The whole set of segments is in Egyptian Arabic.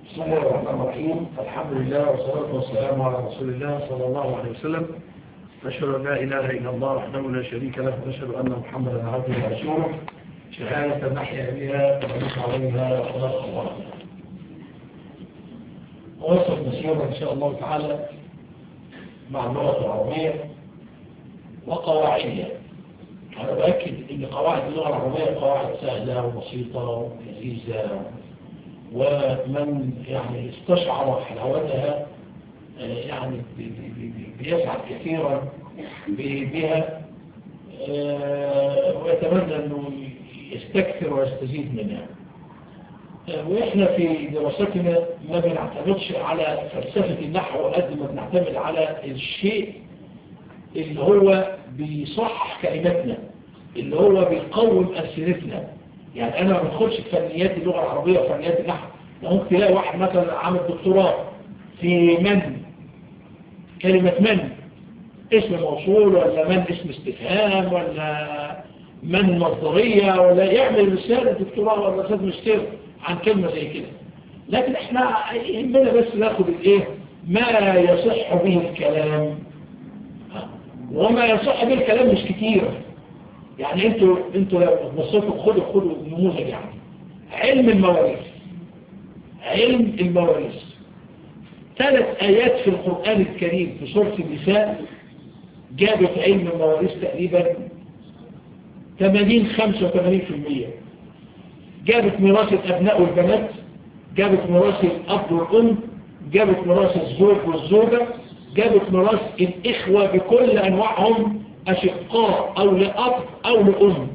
بسم الله الرحمن الرحيم الحمد لله والصلاة والسلام على رسول الله صلى الله عليه وسلم نشهد أن لا إله إلا الله وحده لا شريك له ونشهد أن محمدا عبده ورسوله شهادة نحيا بها ونموت عليها ونلقى الله وصل مسيرة إن شاء الله تعالى مع اللغة العربية وقواعدها أنا بأكد أن قواعد اللغة العربية قواعد سهلة وبسيطة ولذيذة ومن يعني استشعر حلاوتها يعني بيسعد كثيرا بها ويتمنى أنه يستكثر ويستزيد منها وإحنا في دراستنا ما بنعتمدش على فلسفة النحو قد ما بنعتمد على الشيء اللي هو بيصح كلماتنا اللي هو بيقوم ألسنتنا يعني أنا ما بدخلش في فنيات اللغة العربية وفنيات النحو ممكن تلاقي واحد مثلا عامل دكتوراه في من كلمة من اسم موصول ولا من اسم استفهام ولا من مصدرية ولا يعمل رسالة دكتوراه ولا رسالة ماجستير عن كلمة زي كده لكن احنا يهمنا بس ناخد الايه ما يصح به الكلام وما يصح به الكلام مش كتير يعني انتوا انتوا لو بصيتوا خدوا خدوا نموذج يعني علم المواريث علم المواريث ثلاث آيات في القرآن الكريم في سورة النساء جابت علم المواريث تقريبا 80 85% جابت ميراث الأبناء والبنات جابت ميراث الأب والأم جابت ميراث الزوج والزوجة جابت ميراث الإخوة بكل أنواعهم أشقاء أو لأب أو لأم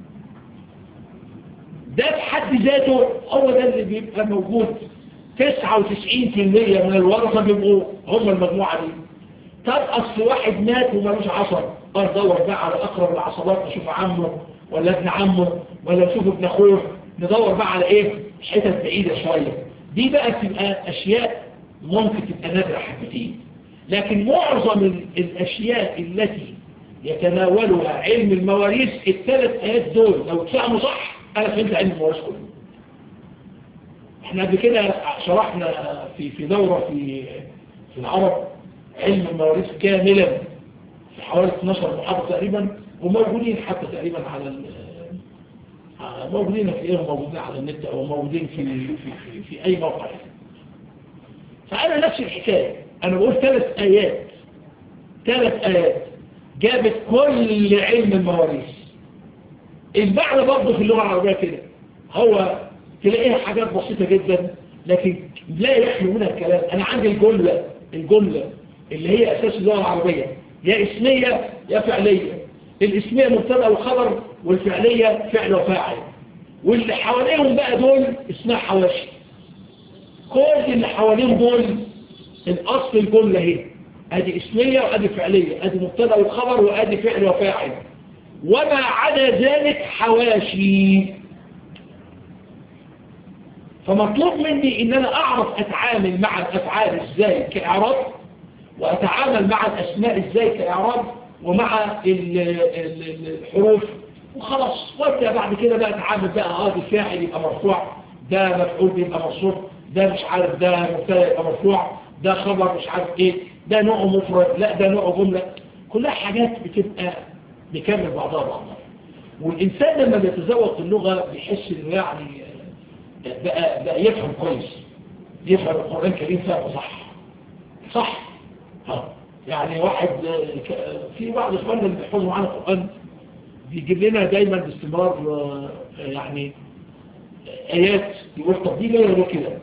ده بحد ذاته هو ده اللي بيبقى موجود 99% من الورثة بيبقوا هم المجموعة دي طب أصل واحد مات ومالوش عصب أدور بقى على أقرب العصبات أشوف عمه ولا ابن عمه ولا أشوف ابن أخوه ندور بقى على إيه حتت بعيدة شوية دي بقى تبقى أشياء ممكن تبقى نادرة حبتين لكن معظم الأشياء التي يتناولها علم المواريث الثلاث آيات دول لو اتفهموا صح أنا فهمت علم المواريث كله احنا قبل كده شرحنا في في دورة في في العرب علم المواريث كاملا في حوالي 12 محافظة تقريبا وموجودين حتى تقريبا على موجودين في ايه موجودين على النت او موجودين في في في, في اي موقع فانا نفس الحكايه انا بقول ثلاث ايات ثلاث ايات جابت كل علم المواريث المعنى برضه في اللغه العربيه كده هو تلاقيها حاجات بسيطه جدا لكن لا يخلو منها الكلام انا عندي الجمله الجمله اللي هي اساس اللغه العربيه يا اسميه يا فعليه الاسميه مبتدا وخبر والفعليه فعل وفاعل واللي حواليهم بقى دول اسمها حواشي كل اللي حواليهم دول الاصل الجمله اهي ادي اسميه وادي فعليه ادي مبتدا وخبر وادي فعل وفاعل وما عدا ذلك حواشي فمطلوب مني ان انا اعرف اتعامل مع الافعال ازاي كاعراب واتعامل مع الاسماء ازاي كاعراب ومع الحروف وخلاص وابدا بعد كده بقى اتعامل بقى اه ده فاعل يبقى مرفوع ده مفعول بيبقى منصوب ده مش عارف ده مبتدا يبقى مرفوع ده خبر مش عارف ايه ده نوع مفرد لا ده نوع جمله كلها حاجات بتبقى بيكمل بعضها بعضها والانسان لما بيتذوق اللغه بيحس انه يعني بقى, بقى يفهم كويس يفهم القرآن الكريم فاهمه صح صح ها يعني واحد في بعض اخواننا اللي بيحفظوا معانا القرآن بيجيب لنا دايما باستمرار يعني آيات يقول طب دي ليه ليه كده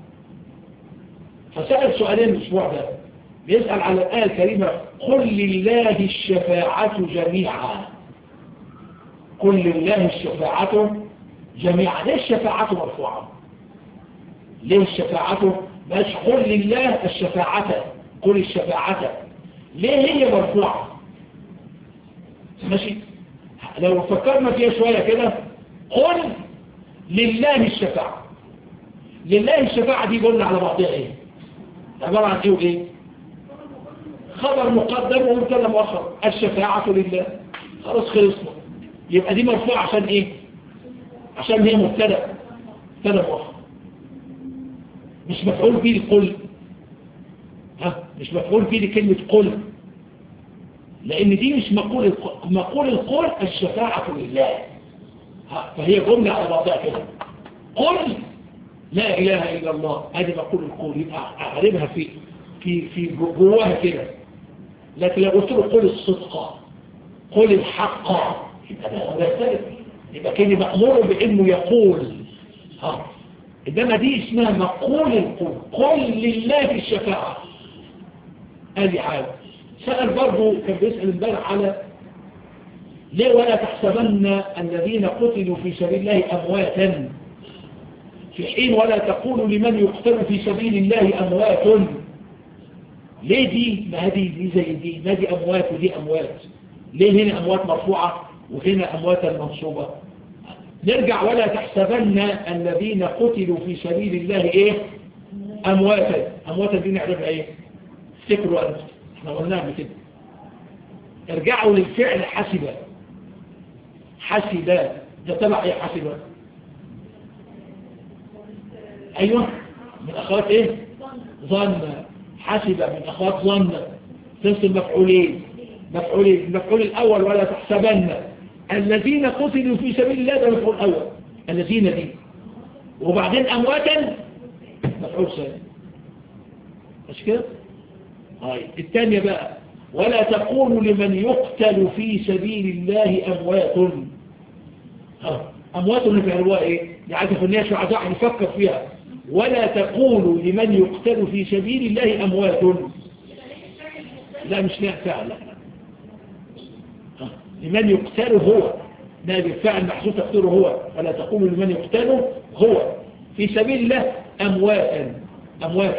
فسأل سؤالين الأسبوع ده بيسأل على الآية الكريمة قل لله الشفاعة جميعا قل لله الشفاعة جميعا ليه الشفاعة مرفوعة ليه الشفاعة مش قل لله الشفاعة قل الشفاعة ليه هي مرفوعة ماشي لو فكرنا فيها شوية كده قل لله الشفاعة لله الشفاعة دي قلنا على بعضها ايه عبارة عن ايه وايه خبر مقدم ومبتدا مؤخر الشفاعة لله خلاص خلصنا يبقى دي مرفوعة عشان ايه عشان هي مبتدا مبتدا مؤخر مش مفعول به القل ها مش مفعول به لكلمة قل لأن دي مش مقول الق- مقول القول الشفاعة لله ها، فهي جملة على بعضها كده قل لا إله إلا الله هذه مقول القول يبقى أعربها في في في جواها كده لكن لو قلت له قل الصدق قل الحق يبقى ده يختلف يبقى كده مأمور بأنه يقول ها إنما دي اسمها مقول القول قل لله الشفاعة هذه حاجة سأل برضه كان بيسأل امبارح على ليه ولا تحسبن الذين قتلوا في سبيل الله أمواتا في حين ولا تقولوا لمن يقتل في سبيل الله أموات ليه دي ما هذه دي زي دي ما دي أموات ودي أموات ليه هنا أموات مرفوعة وهنا أموات منصوبة نرجع ولا تحسبن الذين قتلوا في سبيل الله إيه أمواتا أمواتا دي نعرفها إيه افتكروا أنت احنا قلناها قبل كده ارجعوا للفعل حسب حسب ده تبع ايه حسب ايوه من اخوات ايه ظن حسب من اخوات ظن تنسل مفعولين مفعولين المفعول الاول ولا تحسبن الذين قتلوا في سبيل الله ده المفعول الاول الذين دي وبعدين امواتا مفعول ثاني مش كده طيب الثانية بقى ولا تقولوا لمن يقتل في سبيل الله أموات ها، أموات اللي بيعملوها إيه؟ يعني في الناس عزاء يفكر فيها ولا تقولوا لمن يقتل في سبيل الله أموات لا مش لا فعل لا. ها، لمن يقتل هو ده بالفعل محسوس تقتله هو ولا تقولوا لمن يقتل هو في سبيل الله أمواتا أموات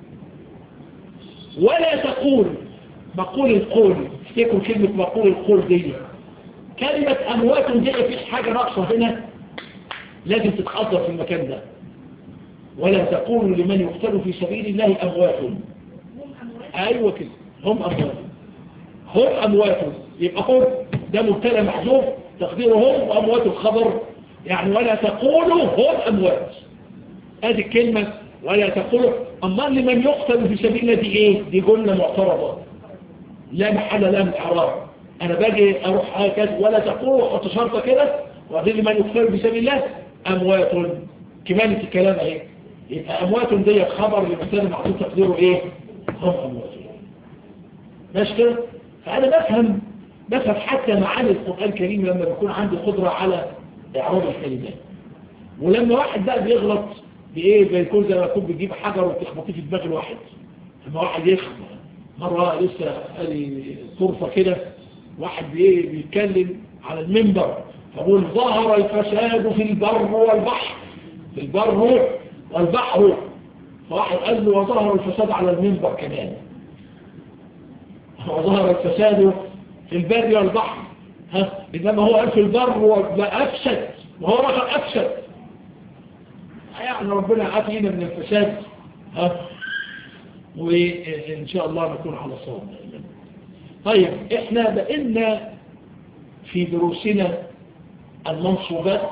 ولا تقول مقول القول افتكروا كلمة مقول القول دي كلمة أموات دي مفيش حاجة ناقصة هنا لازم تتحضر في المكان ده ولا تقولوا لمن يقتل في سبيل الله أموات أيوة كده هم أموات هم أموات يبقى هم ده مبتلى محذوف تقديره هم وأموات الخبر يعني ولا تقولوا هم أموات هذه الكلمة ولا تقولوا أما لمن يقتل في سبيل الله دي إيه دي جملة معترضة لا محل لها من إعراب أنا باجي أروح هكذا ولا تقولوا حط شرطة كده وبعدين لمن يقتل في سبيل الله أموات كمالة الكلام إيه يبقى أموات دي خبر لمثال معطوط تقديره إيه هم أموات ماشي كده فأنا بفهم بفهم حتى معاني القرآن الكريم لما بيكون عندي قدرة على إعراب الكلمات ولما واحد بقى بيغلط بإيه بيكون زي ما يكون بيجيب حجر وتخبطيه في دماغ الواحد لما واحد يخبط مرة لسه قال لي طرفة كده واحد بإيه بيتكلم على المنبر فقول ظهر الفساد في البر والبحر في البر والبحر فواحد قال له وظهر الفساد على المنبر كمان وظهر الفساد في البر والبحر ها إنما هو قال في البر وأفسد وهو رخل أفسد يعني ربنا عافينا من الفساد ها وإن شاء الله نكون على صواب طيب إحنا بقينا في دروسنا المنصوبات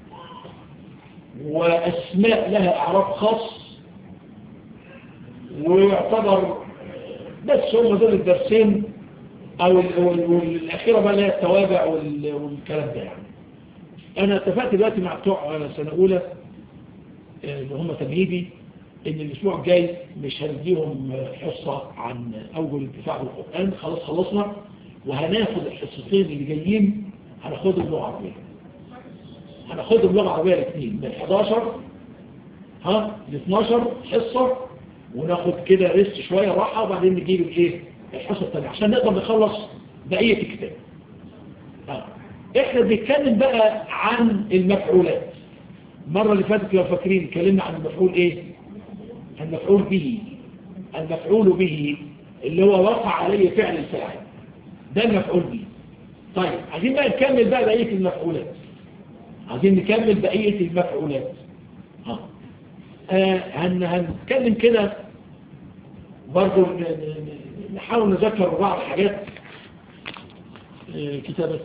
وأسماء لها أعراف خاص ويعتبر بس هم دول الدرسين أو والأخيرة بقى لها التوابع والكلام ده يعني أنا اتفقت دلوقتي مع بتوع سنة أولى اللي هم تمهيدي ان الاسبوع الجاي مش هنديهم حصة عن اول الدفاع بالقرآن خلاص خلصنا وهناخد الحصتين اللي جايين هناخدهم لغة عربية هناخدهم لغة عربية الاثنين من 11 ها ل 12 حصة وناخد كده ريست شوية راحة وبعدين نجيب الايه الحصة الثانية عشان نقدر نخلص بقية الكتاب ها. احنا بنتكلم بقى عن المفعولات المرة اللي فاتت لو فاكرين اتكلمنا عن المفعول ايه المفعول به المفعول به اللي هو وقع عليه فعل الفاعل ده المفعول به طيب عايزين بقى نكمل بقى بقية المفعولات عايزين نكمل بقية المفعولات ها آه هن هنتكلم كده برضو نحاول نذكر بعض الحاجات آه كتابة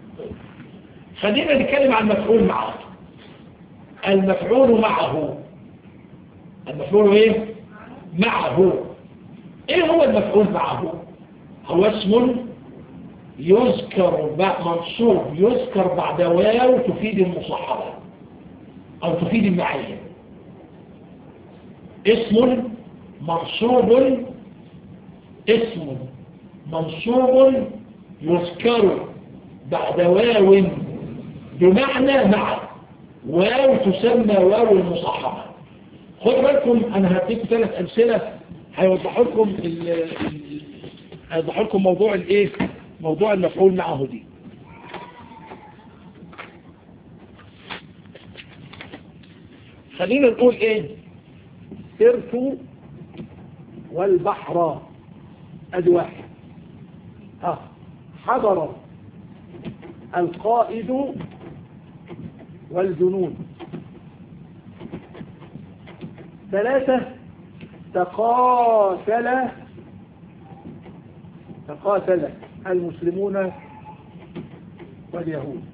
خلينا نتكلم عن المفعول معه المفعول معه المفعول ايه معه ايه هو المفعول معه هو اسم يذكر منصوب يذكر بعد واو تفيد المصاحبة او تفيد المعية اسم منصوب اسم منصوب يذكر بعد واو بمعنى مع واو تسمى واو المصاحبة خدوا بالكم انا هديكم ثلاث امثله هيوضحوا لكم هيوضحوا لكم موضوع الايه موضوع المفعول معه دي خلينا نقول ايه سرت والبحر ادي واحد ها حضر القائد والجنود ثلاثة تقاتل تقاتل المسلمون واليهود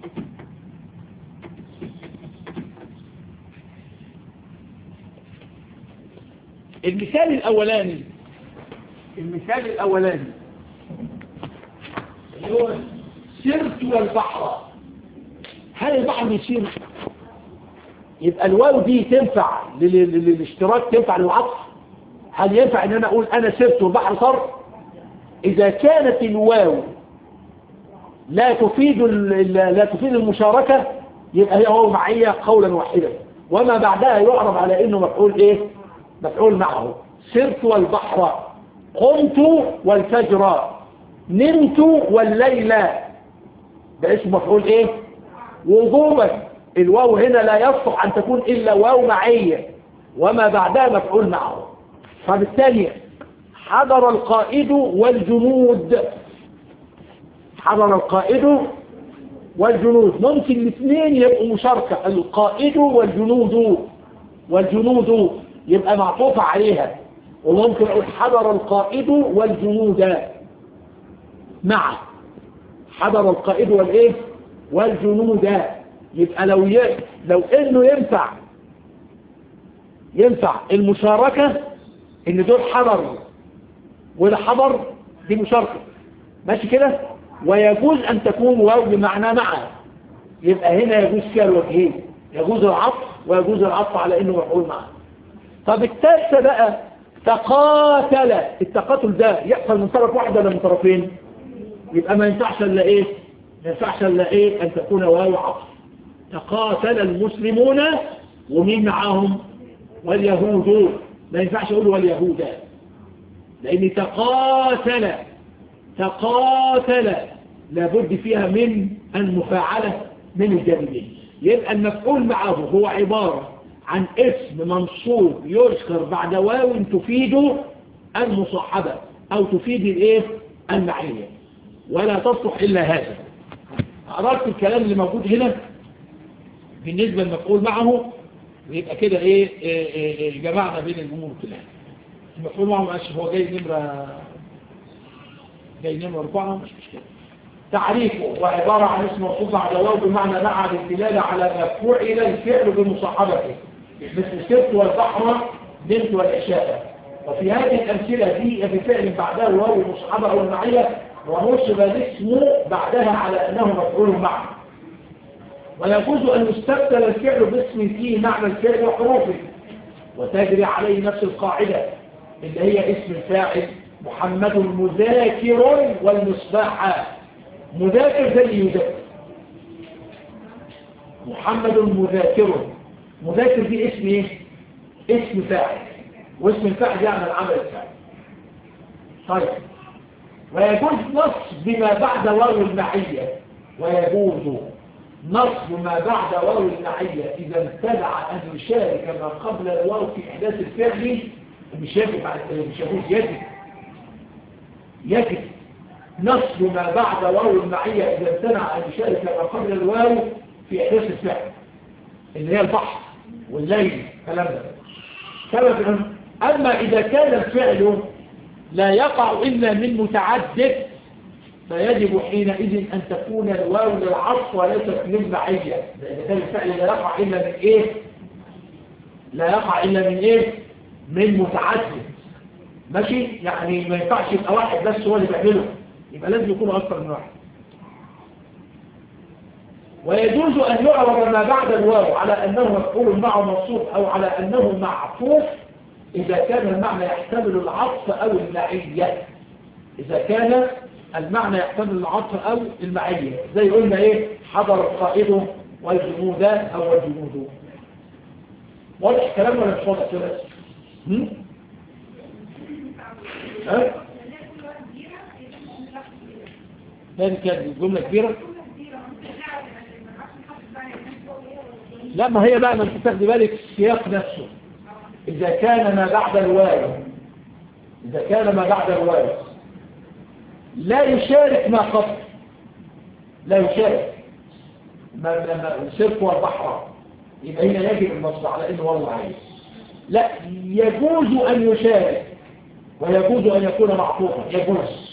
المثال الأولاني المثال الأولاني اللي هو سرت والبحر هل البحر يسير يبقى الواو دي تنفع للاشتراك تنفع للعطف هل ينفع ان انا اقول انا سرت والبحر صار اذا كانت الواو لا تفيد لا تفيد المشاركة يبقى هي واو معية قولا واحدا وما بعدها يعرف على انه مفعول ايه مفعول معه سرت والبحر قمت والفجر نمت والليل ده اسمه مفعول ايه وجوبا الواو هنا لا يصلح أن تكون إلا واو معية وما بعدها مفعول معه فبالتالي حضر القائد والجنود حضر القائد والجنود ممكن الاثنين يبقوا مشاركة القائد والجنود والجنود يبقى معطوف عليها وممكن أقول حضر القائد والجنود مع حضر القائد والايه والجنود يبقى لو ي... لو انه ينفع ينفع المشاركة ان دول حضر وده حضر دي مشاركة ماشي كده ويجوز ان تكون واو بمعنى مع يبقى هنا يجوز فيها الوجهين يجوز العطف ويجوز العطف على انه مفعول معه طب الثالثة بقى تقاتل التقاتل ده يحصل من طرف واحد ولا من طرفين يبقى ما ينفعش الا ايه ما ينفعش الا ايه ان تكون واو عطف تقاتل المسلمون ومين معاهم واليهود ما ينفعش اقول واليهود لان تقاتل تقاتل لابد فيها من المفاعلة من الجانبين يبقى المفعول معه هو عبارة عن اسم منصوب يذكر بعد واو تفيد المصاحبة او تفيد الايه المعية ولا تصلح الا هذا أردت الكلام اللي موجود هنا بالنسبة للمفعول معه ويبقى كده ايه, إيه, إيه, إيه جمعنا بين الامور كلها المفعول معه ماشي هو جاي نمرة جاي نمرة أربعة مش مشكلة تعريفه وعبارة عن اسم موصوف على واو بمعنى مع الدلالة على ما فعل الفعل بمصاحبته مثل السبت والبحر بنت والعشاء وفي هذه الأمثلة دي بفعل بعدها واو المصاحبة أو المعية ونصب الاسم بعدها على أنه مفعول معه ويجوز أن يستبدل الفعل باسم فيه معنى الفعل وحروفه وتجري عليه نفس القاعدة اللي هي اسم الفاعل محمد مذاكر والمصباح مذاكر زي يذاكر محمد مذاكر مذاكر دي اسم ايه اسم فاعل واسم الفاعل يعمل عمل الفاعل طيب ويجوز نصب ما بعد واو المعية ويجوز نصب ما بعد واو المعية إذا ابتدع أن يشارك ما قبل الواو في إحداث الفعل مش يجب مش يجوز يجب يجب نصب ما بعد واو المعية إذا امتنع أن يشارك ما قبل الواو في إحداث الفعل اللي هي البحر والليل كلام ده سبب أما إذا كان الفعل لا يقع إلا من متعدد فيجب حينئذ أن تكون الواو للعصف وليست للمعية لأن ده الفعل لا يقع إلا من إيه لا يقع إلا من إيه من متعدد ماشي يعني ما ينفعش يبقى واحد بس هو اللي بيعمله يبقى لازم يكونوا اكثر من واحد ويجوز أن يعرض ما بعد الواو على أنه مفعول معه منصوب أو على أنه معطوف إذا كان المعنى يحتمل العطف أو المعية إذا كان المعنى يحتمل العطف أو المعية زي قلنا إيه حضر القائد والجنود أو الجنود واضح الكلام ولا مش واضح كده؟ هم؟ ها؟ ثاني كانت جملة كبيرة لا ما هي بقى ما انت تاخدي بالك السياق نفسه إذا كان ما بعد الواو إذا كان ما بعد الواو لا يشارك ما قبل لا يشارك ما ما السرق والبحر يبقى هنا يجب النصب على انه والله عايز لا يجوز ان يشارك ويجوز ان يكون معطوفا يجوز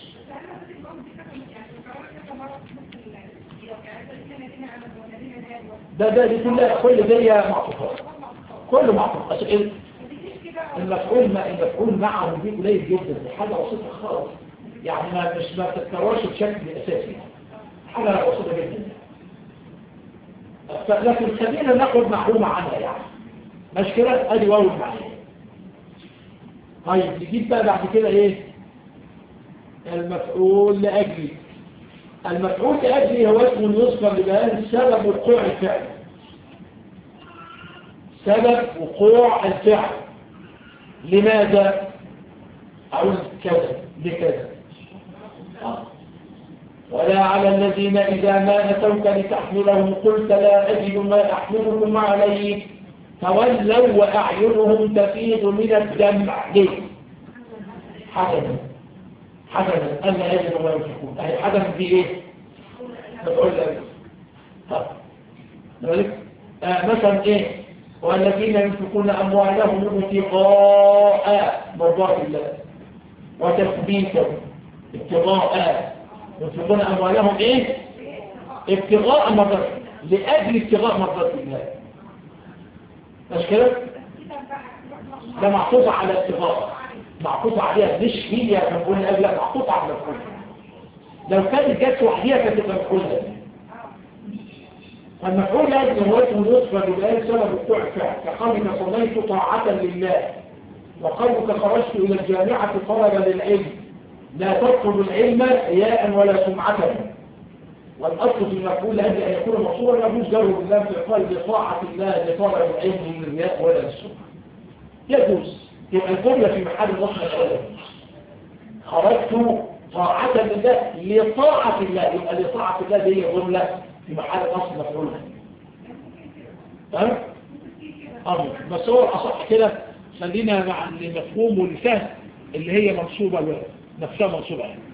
ده ده دي كلها كل دي معطوفات كله معطوف عشان المفعول ما المفعول معه دي قليل جدا دي حاجه بسيطه خالص يعني ما مش ما بتتكررش بشكل اساسي حاجه بسيطه جدا لكن خلينا ناخد معلومه عنها يعني مش كده ادي واو المعنى طيب نجيب بقى بعد كده ايه المفعول لاجلي المفعول لاجلي هو اسم يذكر لبيان سبب وقوع الفعل سبب وقوع الفعل لماذا أقول كذا لكذا ولا على الذين إذا ما أتوك لتحملهم قلت لا أجد ما أحملكم عليه تولوا وأعينهم تفيض من الدمع ليه حسنا حسنا ألا يجد ما ينفقون أي حسنا دي إيه بتقول لك طب آه مثلا إيه والذين ينفقون أموالهم ابتغاء مرضات الله وتثبيتا ابتغاء ينفقون أموالهم إيه؟ ابتغاء مرضات لأجل ابتغاء مرضات الله مش كده؟ ده معطوف على ابتغاء معطوف عليها مش هي كنقول لأجل معطوف على المفعول لو كانت جت وحديها كانت تبقى مفعولة فالمفعول لازم هو اسم يذكر ببيان سبب وقوع الفعل كقولك صليت طاعة لله وقولك خرجت إلى الجامعة طلبا للعلم لا تطلب العلم رياء ولا سمعة والأصل في المفعول لأجل أن يكون مقصورا يجوز جره بالله في قال بطاعة الله لطلب العلم من الرياء ولا السمعة يجوز يبقى الجملة في محل الوصف الأول خرجت طاعة لله لطاعة الله يبقى لطاعة الله دي جملة في محل اصل مفعول تمام امر بس هو الاصح كده خلينا مع المفهوم والفهم اللي هي منصوبه له نفسها منصوبه يعني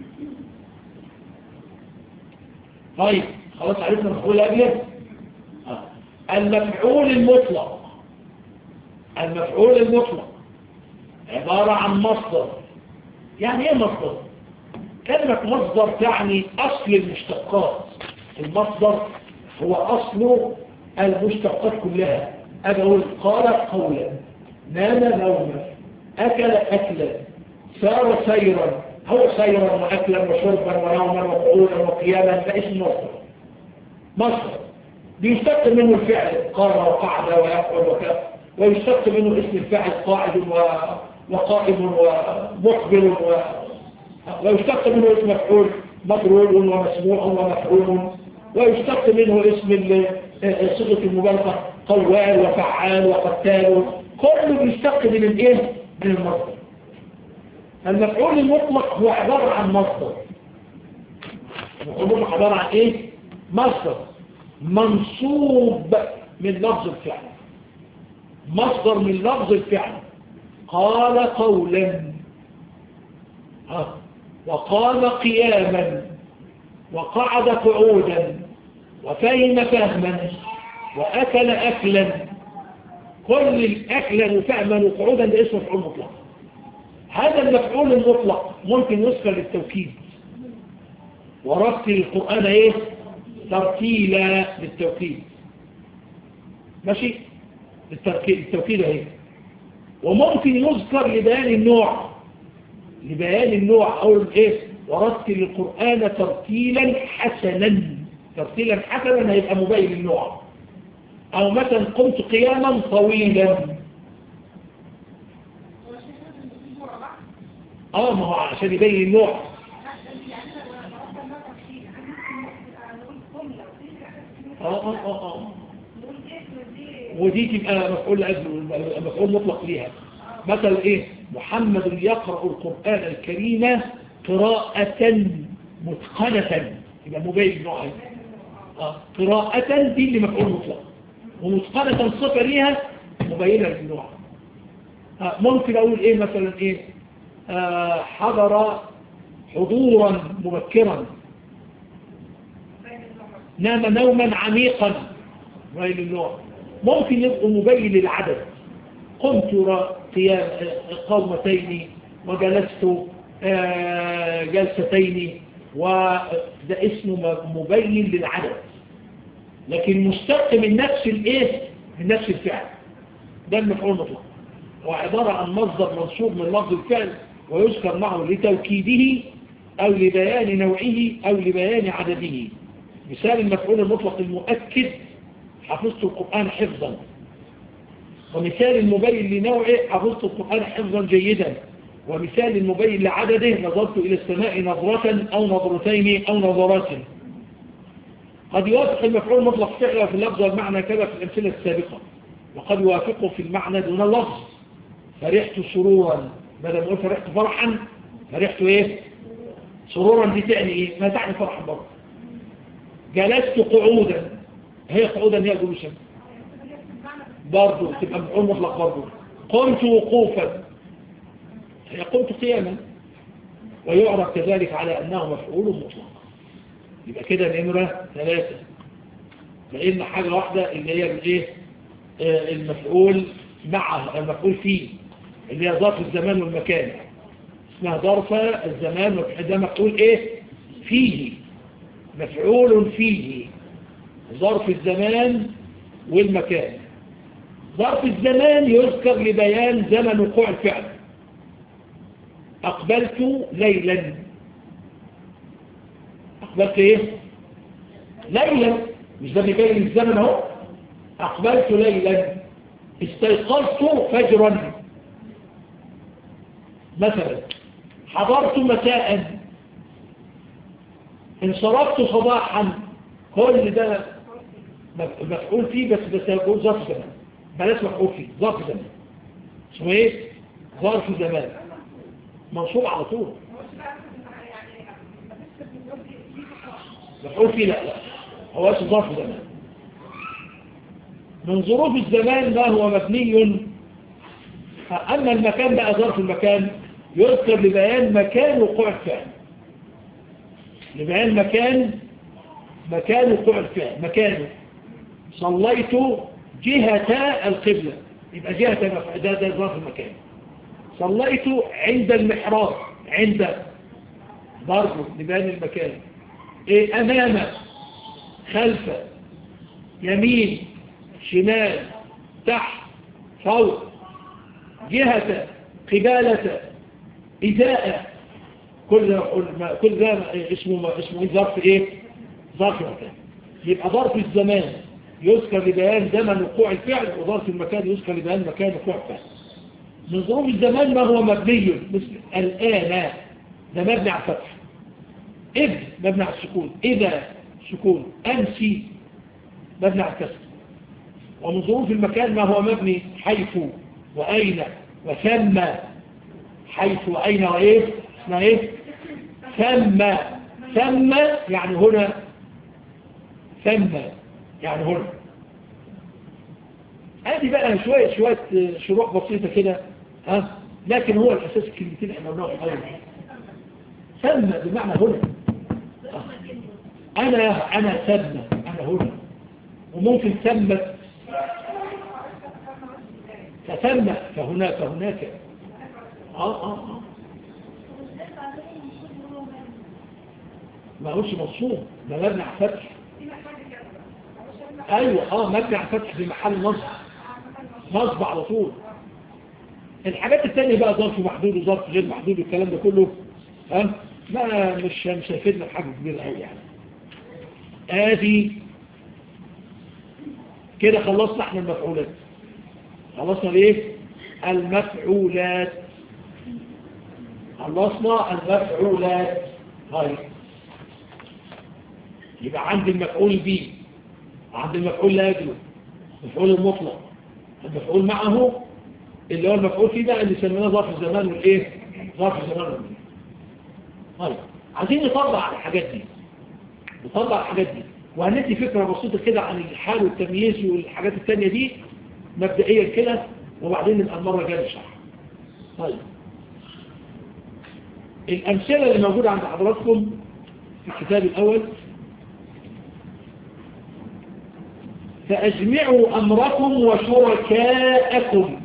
طيب خلاص عرفنا مفعول ابيض آه. المفعول المطلق المفعول المطلق عبارة عن مصدر يعني ايه مصدر كلمة مصدر تعني اصل المشتقات المصدر هو أصل المشتقات كلها أنا أقول قال قولا نام نوما أكل أكلا سار سيرا هو سيرا وأكلا وشربا ونوما وقعودا وقياما ده اسم مصدر مصدر بيشتق منه الفعل قام وقعد ويقعد وكذا ويشتق منه اسم الفاعل قاعد و... وقائم ومقبل و... ويشتق منه اسم مفعول مضروب ومسموع ومفعول ويشتق منه اسم صيغه المبالغه قوال وفعال وقتال كله بيشتق من الايه من المصدر المفعول المطلق هو عباره عن مصدر المفعول عباره عن ايه مصدر منصوب من لفظ الفعل مصدر من لفظ الفعل قال قولا ها وقام قياما وقعد قعودا وفهم فهما وأكل أكلا كل أكلا وفهما وقعودا ده اسمه مفعول مطلق هذا المفعول المطلق ممكن يذكر للتوكيد ورتل القرآن ايه ترتيلا للتوكيد ماشي التوكيد اهي وممكن يذكر لبيان النوع لبيان النوع أو الإيه ورتل القرآن ترتيلا حسنا ترتيلا حسنا هيبقى مبين النوع أو مثلا قمت قياما طويلا اه ما هو عشان يبين النوع اه اه اه اه ودي تبقى مفعول أجل مفعول مطلق ليها مثلا ايه محمد يقرأ القرآن الكريم قراءة متقنة يبقى مبين نوع آه. قراءة دي اللي مفعول مطلق ومتقنة صفة ليها مبينة للنوع آه. ممكن اقول ايه مثلا ايه آه حضر حضورا مبكرا نام نوما عميقا مبين للنوع ممكن يبقى مبين للعدد قمت قيام قومتين وجلست جلستين وده اسمه مبين للعدد لكن مشتق من نفس الايه من نفس الفعل ده المفعول مطلق هو عبارة عن مصدر منصوب من لفظ الفعل ويذكر معه لتوكيده أو لبيان نوعه أو لبيان عدده مثال المفعول المطلق المؤكد حفظت القرآن حفظا ومثال المبين لنوعه حفظت القرآن حفظا جيدا ومثال المبين لعدده نظرت إلى السماء نظرة أو نظرتين أو نظرات قد يوافق المفعول المطلق فعلا في اللفظ والمعنى كذا في الأمثلة السابقة وقد يوافقه في المعنى دون اللفظ فرحت سرورا بدل ما أقول فرحت فرحا فرحت إيه سرورا دي تعني إيه ما تعني فرحا برضه جلست قعودا هي قعودا هي جلوسا برضه تبقى مفعول مطلق برضه قمت وقوفا هي قمت قياما ويعرف كذلك على أنه مفعول مطلق يبقى كده نمرة ثلاثة لأن حاجة واحدة اللي هي الايه آه المفعول مع المفعول فيه اللي هي ظرف الزمان والمكان اسمها ظرف الزمان ده مفعول ايه فيه مفعول فيه ظرف الزمان والمكان ظرف الزمان يذكر لبيان زمن وقوع الفعل أقبلت ليلا أقبلت إيه؟ ليلا مش ده بيبين الزمن اهو أقبلت ليلا استيقظت فجرا مثلا حضرت مساء انصرفت صباحا كل ده مفعول فيه بس بس يقول ظرف زمان بلاش مفعول فيه ظرف زمان اسمه ايه ظرف زمان منصوب على طول مفعول فيه لا لا هو اسمه ظرف زمان من ظروف الزمان ما هو مبني أما المكان بقى ظرف المكان يذكر لبيان مكان وقوع الفعل لبيان مكان مكان وقوع الفعل مكانه صليت جهة القبلة يبقى جهة ده ده ظرف المكان صليت عند المحراب عند برضه لبيان المكان إيه أمام خلف يمين شمال تحت فوق جهة قبالة إزاء كل ده كل ده اسمه اسمه ظرف ايه ظرف مكان يبقى ظرف الزمان يذكر لبيان زمن وقوع الفعل وظرف المكان يذكر لبيان مكان وقوع الفعل من ظروف الزمان ما هو مبني مثل الآن ده مبني على الفتح إذ مبني على السكون إذا سكون أمسي مبني على الكسر ومن ظروف المكان ما هو مبني حيث وأين وثم حيث وأين وإيه اسمها إيه ثم ثم يعني هنا ثم يعني هنا هذه بقى شوية شوية شروح بسيطة كده ها لكن هو الأساس الكلمتين احنا قلناهم الأول ثم بمعنى هنا أنا أنا ثم أنا هنا وممكن ثمت فثم فهنا فهناك آه آه آه ما هوش مصوم ده مبني على فتح ايوه اه مبني على فتح في محل نصب نصب على طول الحاجات الثانية بقى ظرف محدود وظرف غير محدود والكلام ده كله ها ما مش مش هيفيدنا بحاجة كبيرة قوي يعني ادي كده خلصنا احنا المفعولات خلصنا الايه المفعولات خلصنا المفعولات هاي يبقى عندي المفعول به عندي المفعول لا يجلو المفعول المطلق المفعول معه اللي هو المفعول فيه ده اللي سميناه ظرف الزمان والايه ظرف الزمان والمكان طيب عايزين نطبق على الحاجات دي نطبق على الحاجات دي وهندي فكره بسيطه كده عن الحال والتمييز والحاجات الثانيه دي مبدئيا كده وبعدين نبقى المره الجايه نشرح طيب الامثله اللي موجوده عند حضراتكم في الكتاب الاول فأجمعوا أمركم وشركاءكم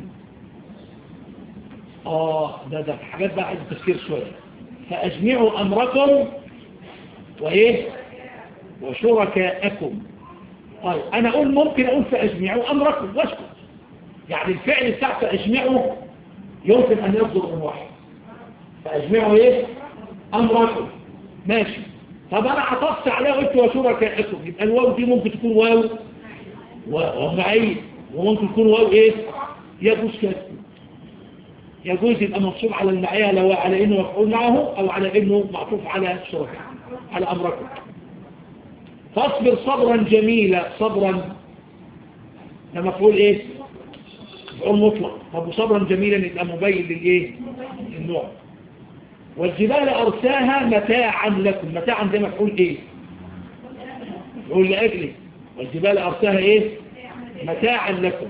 آه ده ده حاجات بقى عايز تفكير شوية فأجمعوا أمركم وإيه وشركاءكم طيب أنا أقول ممكن أقول فأجمعوا أمركم واسكت يعني الفعل بتاع فأجمعوا يمكن أن يصدر من واحد فأجمعوا إيه أمركم ماشي طب أنا عطفت عليه قلت وشركاءكم يبقى الواو دي ممكن تكون واو ومعي وممكن يكون واو ايه يجوز كده يجوز يبقى منصوب على المعية لو على انه مفعول معه او على انه معطوف على الشركاء على امركم فاصبر صبرا جميلا صبرا ده مفعول ايه مفعول مطلق طب صبرا جميلا يبقى مبين للايه النوع والجبال ارساها متاعا لكم متاعا ده مفعول ايه مفعول لاجله والجبال أرساها إيه متاعا لكم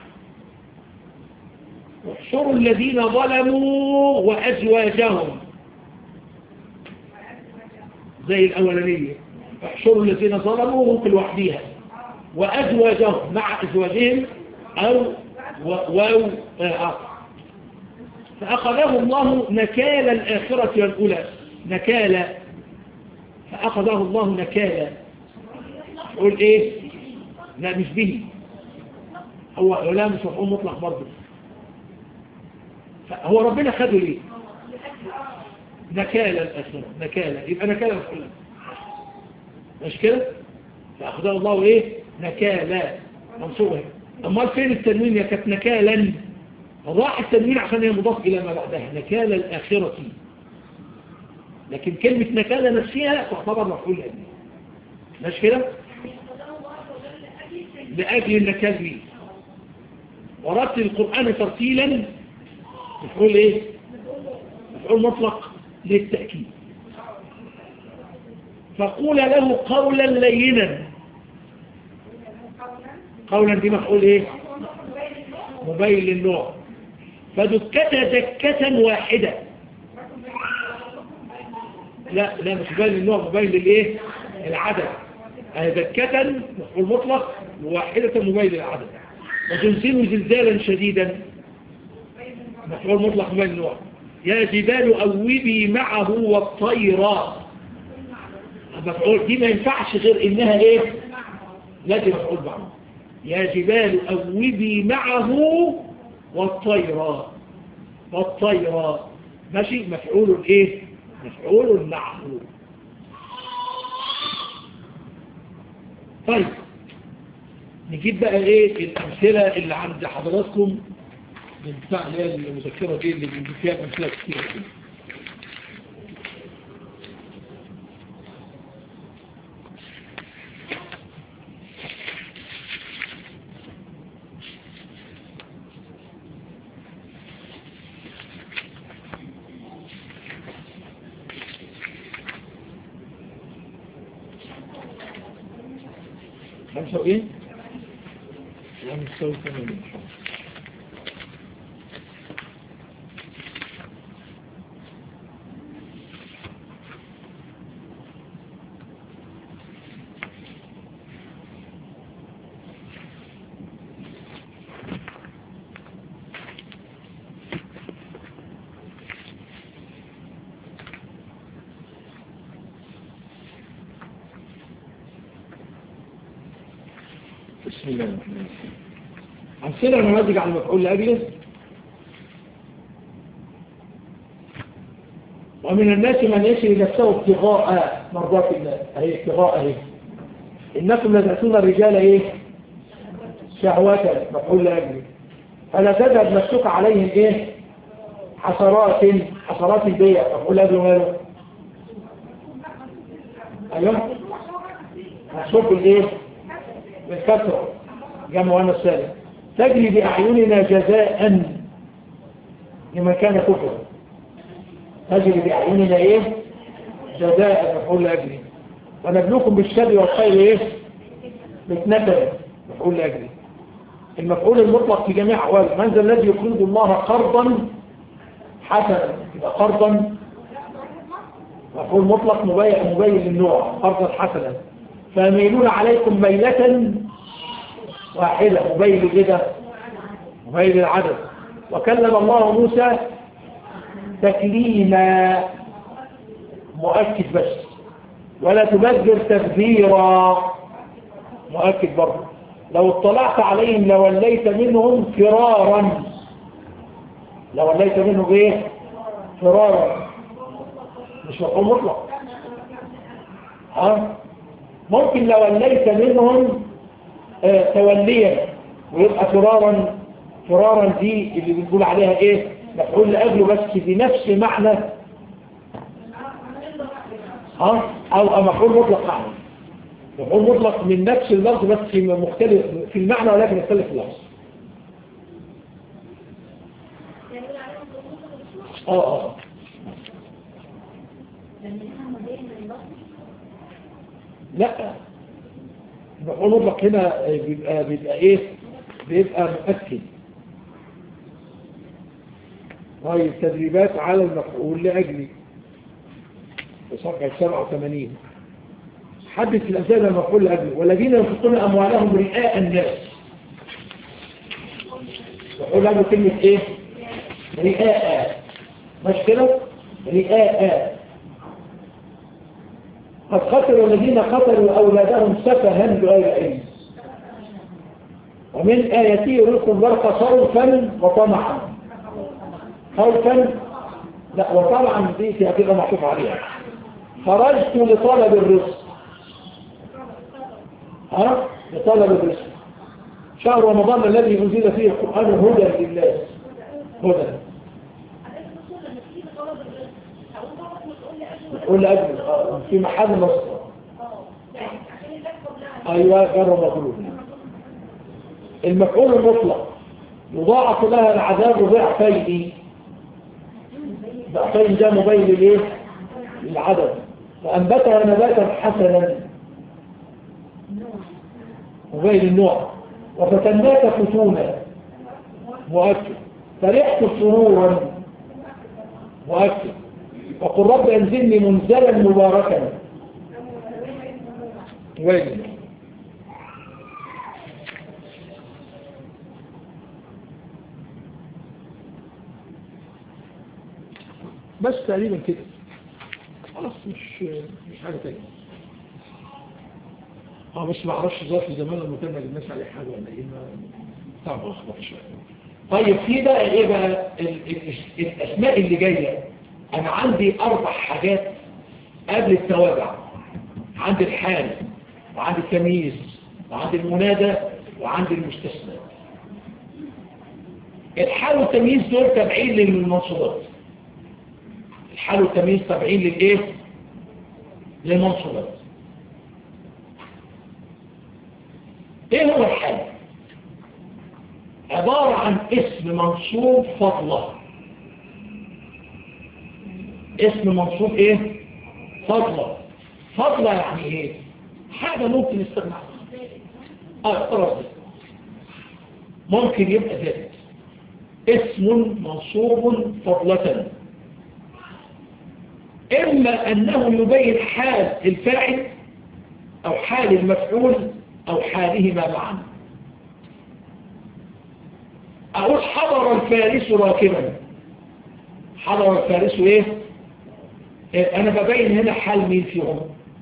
واحشروا الذين ظلموا وأزواجهم زي الأولانية احشروا الذين ظلموا ممكن لوحديها وأزواجهم مع أزواجهم أو واو آخر فأخذه الله نكال الآخرة والأولى نكال فأخذه الله نكالا يقول ايه لا مش به هو لا مش مفعول مطلق برضه هو ربنا خده ليه نكالا الآخرة نكالا يبقى نكالا مفعولا مش كده فأخذه الله ايه نكالا منصوبة أمال فين التنوين يا كانت نكالا راح التنوين عشان هي مضاف إلى ما بعدها نكالا الآخرة لكن كلمة نكالا نفسها تعتبر مفعول لأجل مش كده لأجل النكال لي ورتل القرآن ترتيلا مفعول ايه مفعول مطلق للتأكيد فقول له قولا لينا قولا دي مفعول ايه مبين للنوع فدكتها دكة واحدة لا لا مش مبين للنوع مبين للايه العدد دكة مفعول مطلق واحدة مبين للعدد وتنزل زلزالا شديدا مفعول مطلق مبين للنوع يا جبال أوبي معه والطيرات مفعول دي ما ينفعش غير إنها إيه لازم مفعول معه يا جبال أوبي معه والطيرات والطيرات ماشي مفعول إيه مفعول معه طيب نجيب بقى ايه الامثله اللي عند حضراتكم من بتاع اللي هي المذكره دي اللي بنجيب فيها امثله كتير خمسة وإيه؟ خمسة وثمانين بسم الله الرحمن الرحيم أمثلة نماذج على المفعول لأجله ومن الناس من يشري نفسه ابتغاء مرضات الله اهي ابتغاء اهي انكم لتأتون الرجال ايه شهوات مفعول لاجله فلا تذهب نفسك عليهم ايه حسرات حسرات البيع مفعول لاجله ماله ايوه محسوب بالايه بالكثره جمع وانا السالم تجري باعيننا جزاء لمن كان كفر تجري باعيننا ايه جزاء مفعول لاجله ونبلوكم بالشر والخير ايه بتنبه مفعول لاجله المفعول المطلق في جميع احواله من ذا الذي يقرض الله قرضا حسنا يبقى قرضا مفعول مطلق مبين مبين للنوع قرضا حسنا فيميلون عليكم ميلة واحدة مبين كده مبين العدد وكلم الله موسى تكليما مؤكد بس ولا تبذر تبذيرا مؤكد برضه لو اطلعت عليهم لوليت منهم فرارا لوليت منهم ايه فرارا مش مفهوم مطلق ها ممكن لوليت منهم آه توليا ويبقى فرارا فرارا دي اللي بنقول عليها ايه مفعول لاجله بس بنفس معنى ها او مفعول مطلق معنى مفعول مطلق من نفس اللفظ بس في مختلف في المعنى ولكن يختلف اللفظ اه اه لا المفعول مطلق هنا بيبقى بيبقى ايه بيبقى مؤكد طيب تدريبات على المفعول لاجلي في صفحه 87 حدث الأمثال المفعول لأجله والذين ينفقون أموالهم رئاء الناس يقول له كلمة إيه؟ رئاء مش كده؟ رئاء قد خسروا الذين قتلوا أولادهم سفها بغير علم ومن آياته يريكم برق خوفا وطمعا خوفا لا وطمعا دي هتبقى محطوط عليها خرجت لطلب الرزق ها لطلب الرزق شهر رمضان الذي أنزل فيه القرآن هدى للناس هدى تقول لأجل في محل مصر أيوة غير مضروب المفعول المطلق يضاعف لها العذاب ضعفين ضعفين ده مبين ليه للعدد فأنبتها نباتا حسنا مبين النوع وفتناك فتونا مؤكد فرحت سرورا مؤكد وقل رب انزلني منزلا مباركا وين بس تقريبا كده خلاص مش مش حاجه تانية اه بس ما اعرفش ظرف زمان لما كنا الناس عليه حاجه ولا ايه ما طبعا اخبط شويه طيب في بقى ايه بقى ال ال الاسماء اللي جايه انا عندي اربع حاجات قبل التوابع عندي الحال وعندي التمييز وعندي المنادى وعندي المستثنى الحال والتمييز دول تابعين للمنصوبات الحال والتمييز تابعين للايه للمنصوبات ايه هو الحال عبارة عن اسم منصوب فضله اسم منصوب ايه فضله فضله يعني ايه حاجة ممكن نستغنى عنها اه اقرأ ممكن يبقى ذات اسم منصوب فضلة اما انه يبين حال الفاعل او حال المفعول او حالهما معا اقول حضر الفارس راكبا حضر الفارس ايه انا ببين هنا حال مين فيهم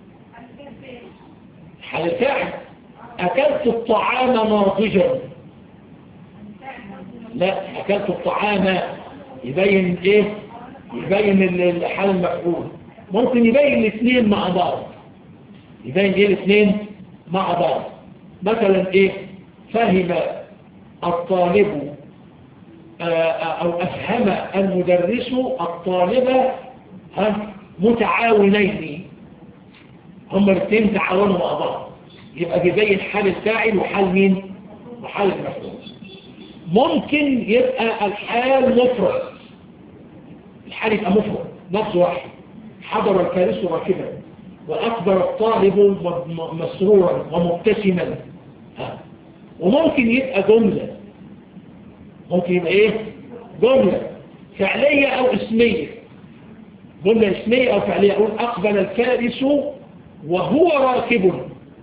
حال الفاعل اكلت الطعام ناضجا لا اكلت الطعام يبين ايه يبين ال- الحال المفعول ممكن يبين الاثنين مع بعض يبين ايه الاثنين مع بعض مثلا ايه فهم الطالب آه، آه، او افهم المدرس الطالب ها متعاونين هما الاثنين تعاونوا مع بعض يبقى بيبين حال الفاعل وحال مين وحال المفعول ممكن يبقى الحال مفرد الحال يبقى مفرد لفظ واحد حضر الفارس راكبا وأكبر الطالب م- مسرورا ومبتسما ها. وممكن يبقى جملة ممكن يبقى ايه جملة فعلية أو اسمية جملة اسمية أو فعلية أقول أقبل الفارس وهو راكب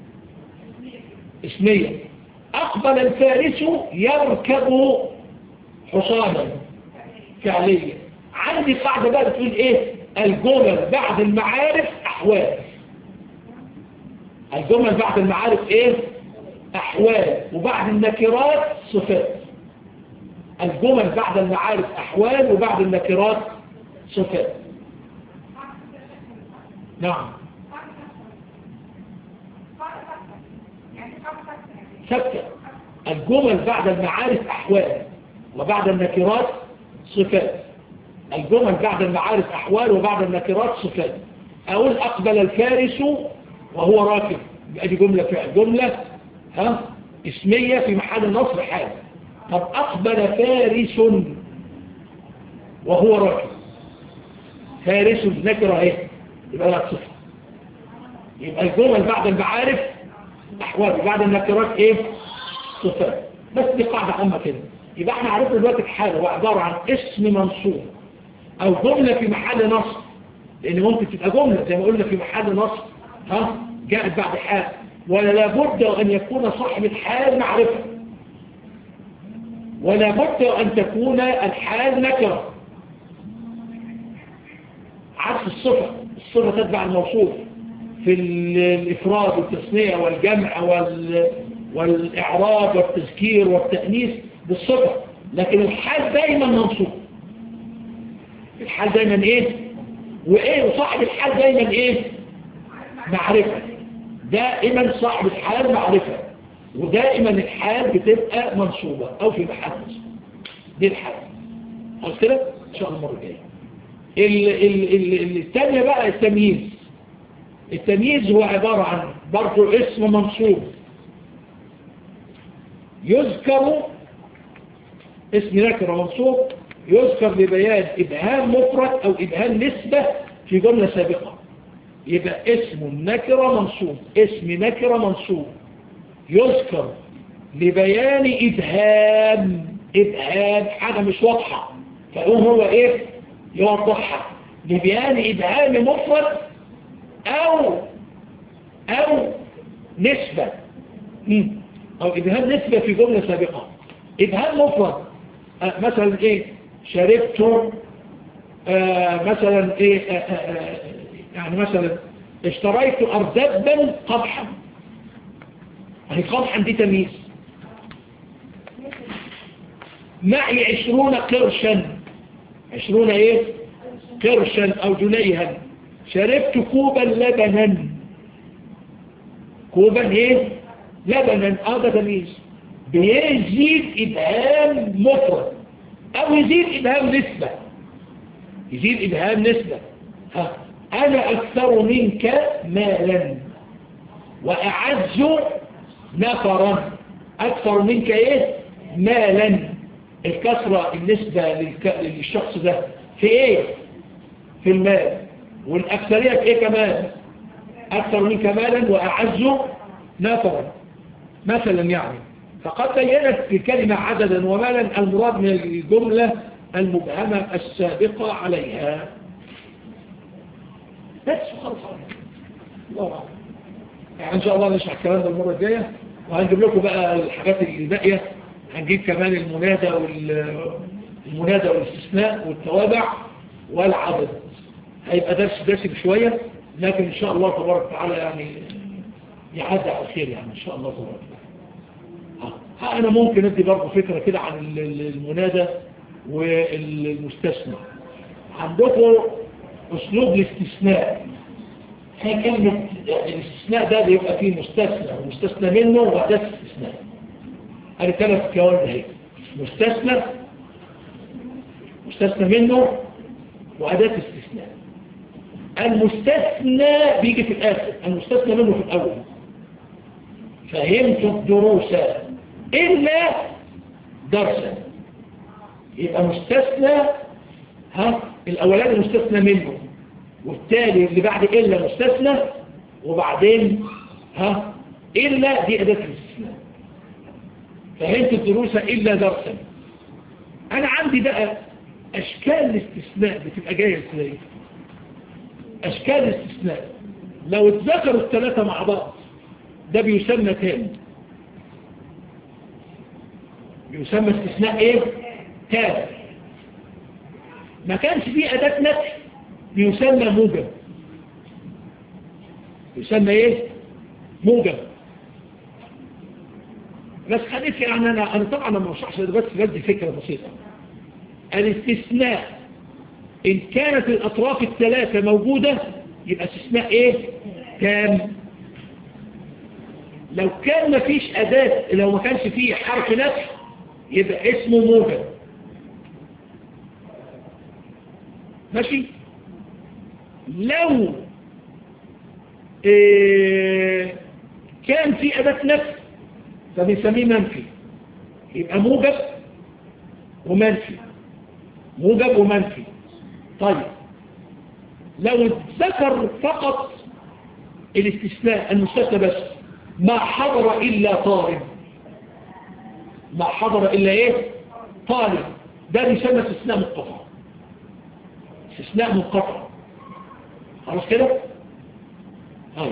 اسمية أقبل الفارس يركب حصانا فعليا عندي قاعدة بقى بتقول إيه الجمل بعد المعارف أحوال الجمل بعد المعارف إيه أحوال وبعد النكرات صفات الجمل بعد المعارف أحوال وبعد النكرات صفات نعم ثابتة الجمل بعد المعارف أحوال وبعد النكرات صفات الجمل بعد المعارف أحوال وبعد النكرات صفات أقول أقبل الفارس وهو راكب يبقى دي جملة فعل جملة ها اسمية في محل نصب حال طب أقبل فارس وهو راكب فارس نكرة اهي يبقى لا صفة يبقى الجمل بعد المعارف أحوال وبعد النكرات ايه صفات بس دي قاعدة عامة كده يبقى احنا عرفنا دلوقتي الحالة هو عبارة عن اسم منصوب او جملة في محل نصب لان ممكن تبقى جملة زي ما قلنا في محل نصب ها جاءت بعد حال ولا لابد ان يكون صاحب الحال معرفة ولا بد ان تكون الحال نكرة عكس الصفة الصفة تتبع الموصوف في الإفراد والتثنية والجمع وال... والإعراب والتذكير والتأنيث بالصفة لكن الحال دايما منصوب الحال دايما ايه وايه وصاحب الحال دايما ايه معرفة دائما صاحب الحال معرفة ودائما الحال بتبقى منصوبة او في محل نصب دي الحال خلاص كده ان شاء الله المرة الجاية ال- ال- ال- الثانية بقى التمييز التمييز هو عبارة عن برضو اسم منصوب يذكر اسم نكرة منصوب يذكر لبيان إبهام مفرد أو إبهام نسبة في جملة سابقة يبقى اسم نكرة منصوب اسم نكرة منصوب يذكر لبيان إبهام إبهام حاجة مش واضحة فيقوم هو إيه يوضحها لبيان إبهام مفرد أو أو نسبة مم. أو إبهام نسبة في جملة سابقة إبهام مفرد آه مثلا إيه شربت آه مثلا إيه آه آه يعني مثلا اشتريت أردبا قبحا يعني قبحا دي تمييز معي عشرون قرشا عشرون ايه قرشا او جنيها شربت كوبا لبنا كوبا ايه لبنا اه ده تمييز بيزيد ابهام مفرد او يزيد ابهام نسبة يزيد ابهام نسبة ها انا اكثر منك مالا واعز نفرا اكثر منك ايه مالا الكسرة النسبة للك... للشخص ده في ايه في المال والاكثرية في ايه كمان اكثر منك مالا واعز نفرا مثلا يعني فقد بينت في كلمة عددا ومالا المراد من الجملة المبهمة السابقة عليها بس خلص الله أعلم يعني إن شاء الله نشرح الكلام ده المرة الجاية وهنجيب لكم بقى الحاجات الباقية هنجيب كمان المنادى والمنادى والاستثناء والتوابع والعدد هيبقى درس دسم شوية لكن إن شاء الله تبارك وتعالى يعني يعدى على خير يعني إن شاء الله تبارك وتعالى ها أنا ممكن أدي برضه فكرة كده عن المنادى والمستثنى عندكم أسلوب الاستثناء هي كلمة الاستثناء ده بيبقى فيه مستثنى ومستثنى منه وأداة استثناء هذه ثلاث كوارد اهي مستثنى مستثنى منه وأداة استثناء المستثنى بيجي في الآخر المستثنى منه في الأول فهمت الدروس إلا درسا يبقى مستثنى ها الأولاني مستثنى منه والتالي اللي بعد إلا مستثنى وبعدين ها إلا دي أداة الاستثناء فهمت الدروس إلا درسا أنا عندي بقى أشكال الاستثناء بتبقى جاية ازاي أشكال الاستثناء لو اتذكروا الثلاثة مع بعض ده بيسمى تام بيسمى استثناء ايه تام ما كانش فيه أداة نفي بيسمى موجب يسمى ايه موجب بس خليك يعني انا انا طبعا ما بشرحش بس بدي فكره بسيطه الاستثناء ان كانت الاطراف الثلاثه موجوده يبقى استثناء ايه تام لو كان ما فيش اداه لو ما كانش فيه حرف نفي يبقى اسمه موجب ماشي لو إيه كان في أداة نفي فبنسميه منفي يبقى موجب ومنفي موجب ومنفي طيب لو ذكر فقط الاستثناء المستثنى بس ما حضر إلا طالب ما حضر إلا إيه طالب ده بيسمى استثناء منقطع استثناء منقطع خلاص كده هاي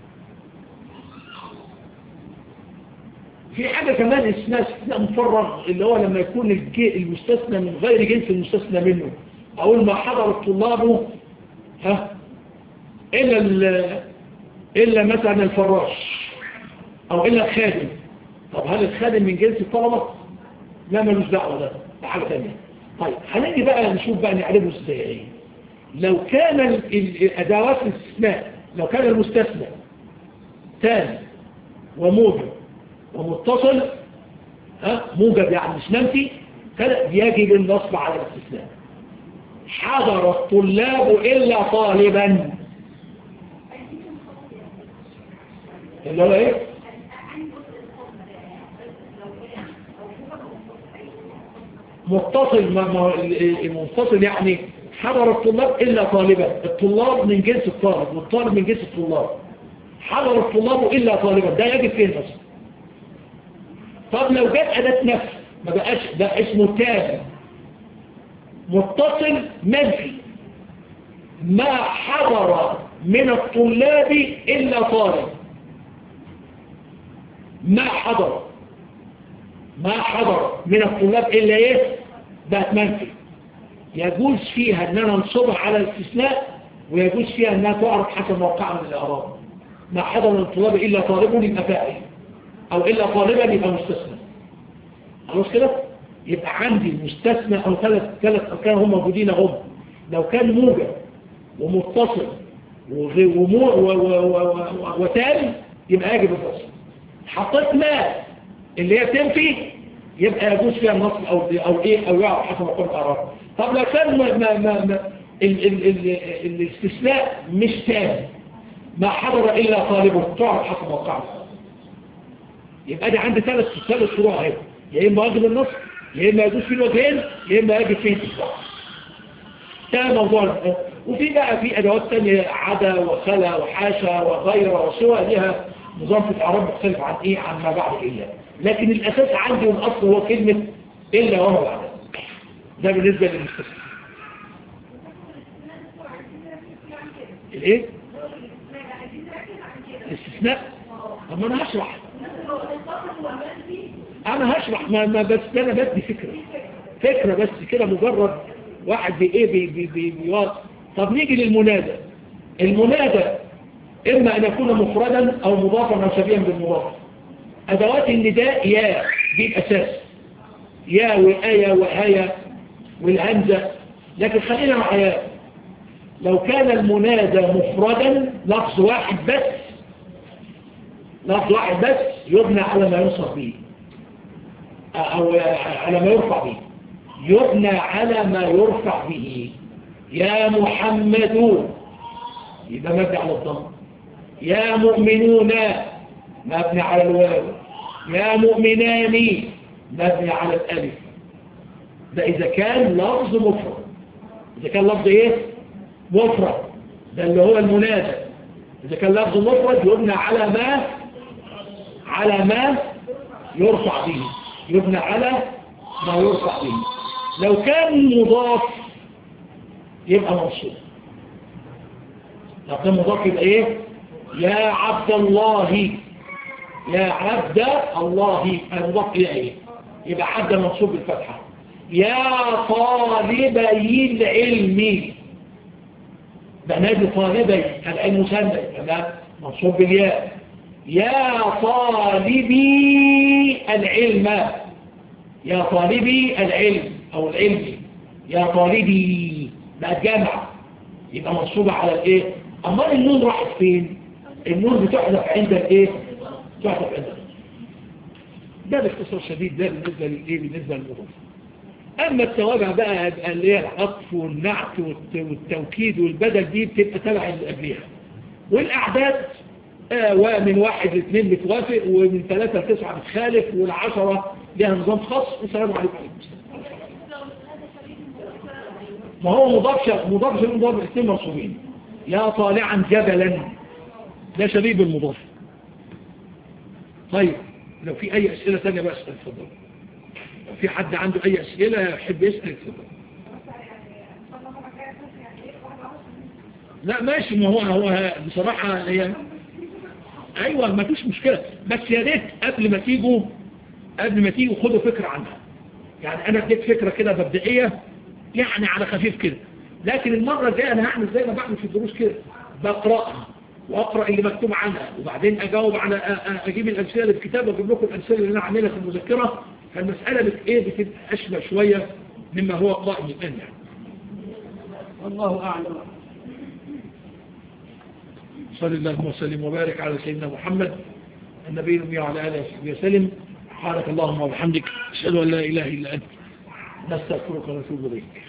في حاجة كمان اسمها استثناء مفرغ اللي هو لما يكون المستثنى من غير جنس المستثنى منه أقول ما حضر الطلاب ها إلا إلا مثلا الفراش أو إلا الخادم طب هل الخادم من جنس الطلبة؟ لا ملوش دعوة ده ده حاجة ثانية طيب هنيجي بقى نشوف بقى نعرفه ازاي لو كان الأدوات الاستثناء لو كان المستثنى تام وموجب ومتصل ها موجب يعني مش منفي كده يجب النصب على الاستثناء حضر الطلاب إلا طالبا اللي هو ايه متصل منفصل يعني حضر الطلاب إلا طالبا الطلاب من جنس الطالب والطالب من جنس الطلاب حضر الطلاب إلا طالبا ده يجب فين بس طب لو جت أداة نفس ما بقاش ده اسمه تابع متصل منفي ما حضر من الطلاب إلا طالب ما حضر ما حضر من الطلاب إلا إيه ده منفي يجوز فيها ان انا انصبها على الاستثناء ويجوز فيها انها تعرف حسب موقعها من الاعراب ما حضر من الطلاب الا طالب يبقى فاعل او الا طالبا يبقى مستثنى خلاص كده يبقى عندي مستثنى او ثلاث ثلاث اركان هم موجودين هم لو كان موجب ومتصل وتالي يبقى يجب الفصل حطيت ما اللي هي تنفي يبقى يجوز فيها النصب او او ايه او يعرف حسب موقع الاعراب طب لو كان ما ما ما ما ال ال ال الاستثناء مش تام ما حضر إلا طالبه تعرف حسب موقعه يبقى دي عندي ثلاث ثلاث فروع اهي يا إما واجب النص يا إما يجوز في الوجهين يا إما يجب فيه التسعة ده موضوع وفي بقى في أدوات تانية عدا وخلا وحاشا وغير وسوى لها نظام في الأعراب مختلف عن إيه عن ما بعد إلا لكن الأساس عندي والأصل هو كلمة إلا وهو بعد ده بالنسبة للمستثنى الايه الاستثناء اما انا هشرح انا هشرح ما, ما بس انا بدي فكرة فكرة بس كده مجرد واحد بي ايه بي بي بي بي طب نيجي للمنادى المنادى اما ان يكون مفردا او مضافا او شبيها بالمضاف ادوات النداء يا دي الاساس يا وآية وآية والهمزة لكن خلينا معايا لو كان المنادى مفردا لفظ واحد بس لفظ واحد بس يبنى على ما ينصب به أو على ما يرفع به يبنى على ما يرفع به يا محمد يبقى مبني على الضم يا مؤمنون مبني على الواو يا مؤمنان مبني على الألف ده إذا كان لفظ مفرد إذا كان لفظ إيه؟ مفرد ده اللي هو المنادى إذا كان لفظ مفرد يبنى على ما على ما يرفع به يبنى على ما يرفع به لو كان مضاف يبقى منصوب لو كان مضاف يبقى ايه يا عبد الله يا عبد الله المضاف الى ايه يبقى عبد منصوب بالفتحه يا طالبي العلم بنادي طالبي العلم مسمى ده منصوب بالياء يا طالبي العلم يا طالبي العلم او العلم يا طالبي بقى جامع يبقى منصوبة على الايه اما النون راحت فين النون بتحذف عند الايه تحذف عند ده باختصار شديد ده بالنسبة للايه بالنسبة للمضاف اما التوابع بقى اللي هي العطف والنعت والتوكيد والبدل دي بتبقى تبع اللي قبلها والاعداد آه ومن واحد لاثنين بتوافق ومن ثلاثة لتسعة بتخالف والعشرة لها نظام خاص والسلام عليكم ما هو مضاف مضاف شبيه مضاف الاثنين مرصوبين يا طالعا جبلا ده شبيه بالمضاف طيب لو في اي اسئلة ثانية بقى اسأل اتفضل لو في حد عنده اي اسئلة يحب يسأل اتفضل لا ماشي ما هو هو بصراحة هي ايوه ما فيش مشكلة بس يا ريت قبل ما تيجوا قبل ما تيجوا خدوا فكرة عنها يعني انا اديت فكرة كده مبدئية يعني على خفيف كده لكن المرة الجاية انا هعمل زي ما بعمل في الدروس كده بقرأها واقرأ اللي مكتوب عنها وبعدين اجاوب على اجيب الامثله اللي في الكتاب واجيب لكم الامثله اللي انا عاملها في المذكره فالمساله بت ايه بتبقى اشبه شويه مما هو قائم الان يعني والله اعلم صلى الله وسلم وبارك على سيدنا محمد النبي الأمي وعلى آله وصحبه وسلم سبحانك اللهم وبحمدك أشهد أن لا إله إلا أنت نستغفرك ونتوب إليك